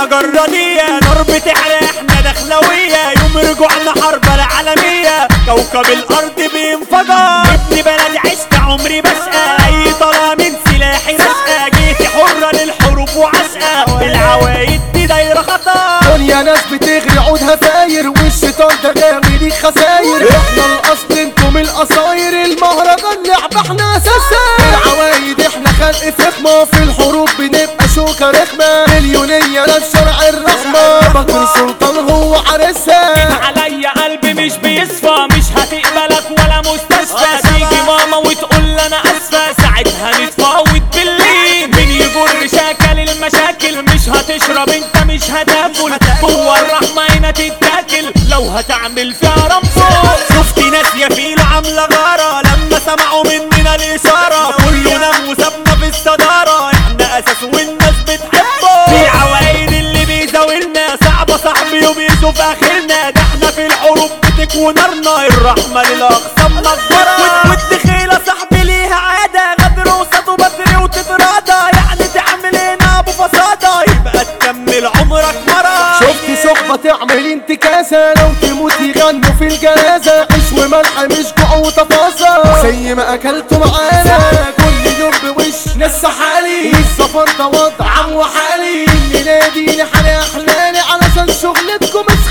احنا جرانية نار بتحرق احنا دخلوية يوم رجوعنا حرب العالمية كوكب الارض بينفجر ابن بلدي عشت عمري بشقى اي طلع من سلاحي رشقة جيتي حرة للحروب وعشقة العوايد دي دايرة خطر دنيا ناس بتغري عودها فاير والشيطان ده غاوي ليك خساير احنا الاصل انتم القصاير المهرجان لعبة احنا اساسا العوايد احنا خلق فخمة في الحروب بنبقى شوكة رخمة مليونية لا شرع الرحمة بكر سلطان هو عرسها عليا قلبي مش بيصفى مش هتقبلك ولا مستشفى تيجي ماما وتقول انا اسفة ساعتها نتفاوض بالليل مين يجر شكل المشاكل مش هتشرب انت مش هتاكل هو الرحمة هنا تتاكل لو هتعمل فيها رمزو شفت ناس يا فيلو عاملة غارة لما سمعوا مننا الاشارة كله نام وسابنا في الصدارة احنا اساس والناس بتحبه في عوايد اللي بيزاولنا صعبة صاحبي وبيشوف اخرنا ده احنا في الحروب بتكوي نارنا الرحمة للاقسام مجبرة والدخيلة صاحبي ليها عادة غدر وسط وبدري وتترادى يعني تعمل هنا ابو فسادة يبقى تكمل عمرك مرة شفت صحبة تعمل انتكاسة لو تموت يغنوا في الجنازة عيش وملح مش جوع وتفاصيل زي ما اكلتوا معانا كل يوم بوش ناس حالي السفر ده وضع عم وحالي اللي ناديني حالي احلالي علشان شغلتكم مش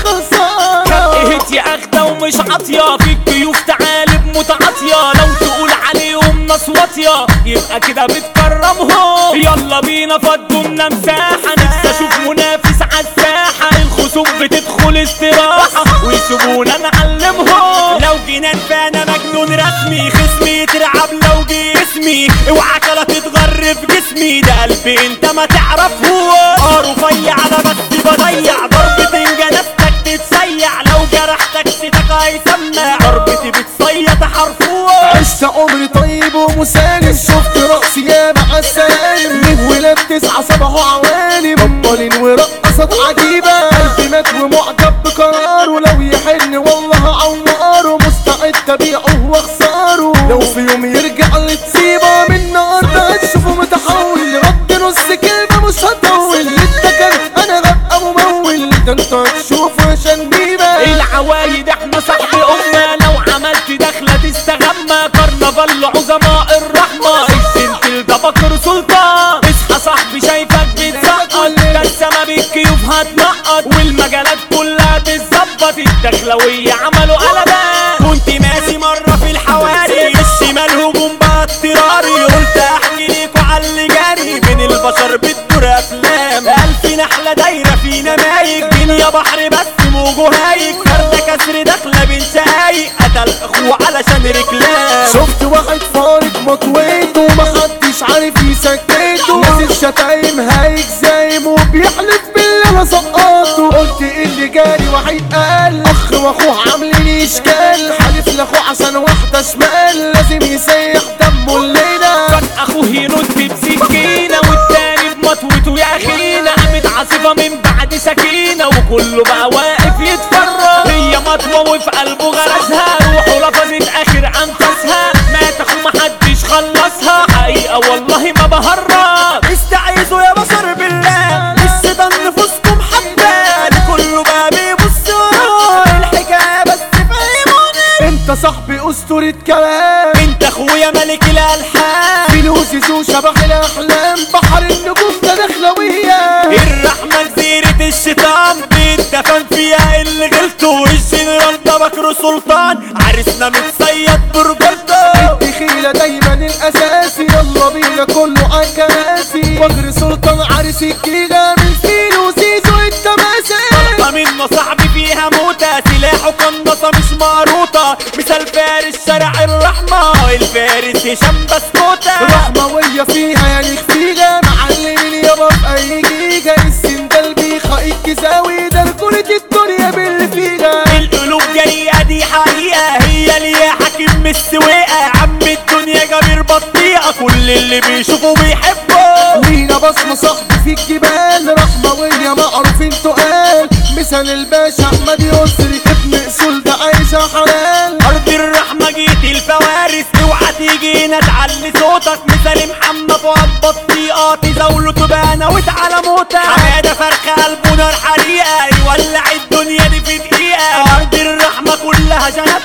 خسارة اهت يا اخدة ومش عاطية في الضيوف تعالب متعاطية لو تقول عليهم ناس واطية يبقى كده بتكرمهم يلا بينا فضوا مساحة نفسي اشوف منافس عالساحة الخصوم بتدخل استراحة ويسيبونا نعلمهم لو جنان فانا مجنون رسمي خصمي يترعب لو جه اسمي اوعى لا تتغر في جسمي ده قلبي انت ما تعرفه اه رفيع انا بس بضيع ضربة انجنبتك تتسيع لو جرحتك ستك هيسمع ضربتي بتصيط حرفوه عشت عمري طيب ومسالم شفت رأسي يا مع السلام من ولاد تسعة صباحوا عوالم بطلين ورقصت عجيبة قلبي مات ومعجب بقراره لو يحن والله عواره مستعد ابيعه واخسره لو في يوم يرجع لتصيبه من نار ده تشوفه متحول رد نص كلمة مش هطول التكل انا ببقى ممول ده انت هتشوفه عشان بيبة العوايد احنا صاحب امة لو عملت دخلة تستغمى كرنفال عظماء الرحمة السنتل ده بكر سلطان اصحى صاحبي شايفك بتسقط ده السما بالكيوف هتنقط والمجالات كلها تتظبط الدخلوية عملوا قلبان كنت ماشي مرة في الحواري الشمال هجوم بقى اضطراري قلت احكي ليكوا على اللي جاري بين البشر بتدور افلام الف نحلة دايرة فينا مايك دنيا بحر بس موجه هايك فردة كسر داخلة بين شقايق قتل اخوه علشان رجلام شفت واحد فارق مطويته ومحدش عارف يسكته ناس الشتايم هايج زايم وبيحلف بالله انا سقطته قلت إيه اللي جالي وحيد قال اخ واخوه عاملين اشكال حالف لاخوه عشان واحده شمال لازم يسيح دمه الليله كان اخوه ينط بسكينة والتاني بمطوته يا اخينا قامت عاصفة من بعد سكينة وكله بقى واقف يتفرج هي مطوة وفي قلبه غرسها روحه لفظت اخر انفاسها مات اخوه محدش خلصها حقيقة والله ما بهرج استعيذوا يا بشر بالله الشيطان نفوسكم حبان كله بقى بيبص وراه الحكاية بس فهموني انت صاحبي اسطورة كلام انت اخويا ملك الالحان فلوسي ذو شبح الاحلام بحر النجوم ده دخلوية الرحمة جزيرة الشيطان بيتدفن فيها اللي غلطوا الجنرال ده بكر سلطان عرسنا متصيد برجولته الدخيلة دايما الاساسي يلا بينا كله عالكراسي فجر سلطان عريس الجيجا من فيلو زيزو التماسي طلقة منه صاحبي فيها موتة سلاحه قناصة مش معروطة مثال فارس شارع الرحمة الفارس هشام بسكوتة رحموية فيها يعني فيها معلمين يابا في اي جيجا السندال بيخا الكساوي ده رجولة الدنيا باللي فيها القلوب جاية دي حقيقة هي اللي يا حاكم مش سواقة عم الدنيا جابر بطيئة كل اللي بيشوفه بيحبه لينا بصمة صاحبي في الجبال رحموية معروفين تقال مثال الباشا احمد يسري ابن اصول ده عايشة حلال ارض الرحمة جيت الفوارس اوعى تيجي هنا تعلي صوتك مثال محمد فؤاد بطيئة تزاوله تبانة وتعالى موتك حمادة فرخة قلبه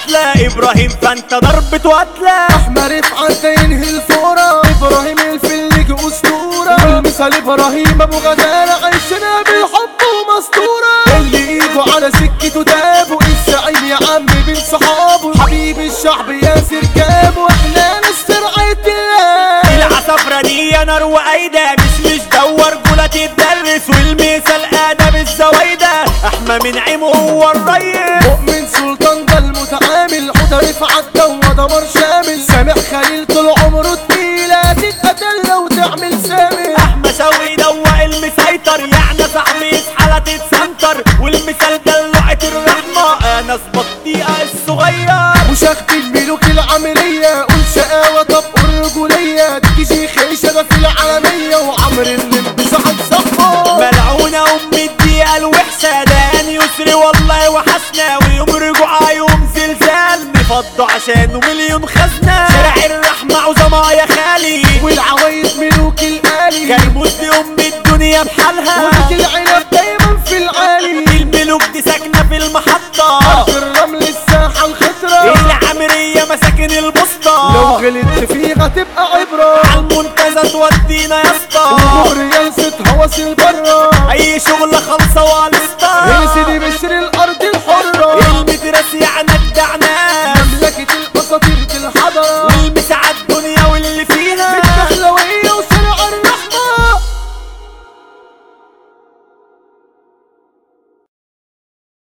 قتلة ابراهيم فانت ضربة وقتلة احمد رفعت ينهي الفورة ابراهيم الفلك اسطورة والمثال ابراهيم ابو غزالة عيشنا بالحب ومسطورة اللي ايده على سكته تابه الزعيم يا عم بين صحابه حبيب الشعب ياسر جابه احنا ناس رعاية الله العصفرة دي نار وأيدة مش مش دور جولة تدرس والمثال آداب الزوايدة أحمى من عيمه هو الريس مؤمن سلطان ده المتعامل حوضة رفعت ده ودمر شامل سامح خليل طول عمره تقيلة تتقتل لو تعمل سامح أحمى شوقي دوق المسيطر يعني صاحبي حالة تتسنتر والمثال دلوعة الرحمة أنا بطيئة الصغير وشخت الملوك العملية قول شقاوة طب قول رجولية تيجي خيشة ده في العالمية وعمر اللي بسعد صحبه ملعونة أم الدقيقة الوحشة ده أن يسري والله وحسنا ويوم رجوعها يوم زلزال نفضوا عشانه مليون خزنة شارع الرحمة عظمة يا خالي والعوايد ملوك الآلي كرموز دي أم الدنيا بحالها وديك العنب دايما في العالي الملوك دي ساكنة في المحطة أرض الرمل الساحة الخضرا العمرية مساكن لو البسطة غلطت فيها تبقى عبرة عالمنتزه تودينا يا اسطى وجمهور ينسى هوس البرة أي شغل خلصة يا والسطة سيدي بشر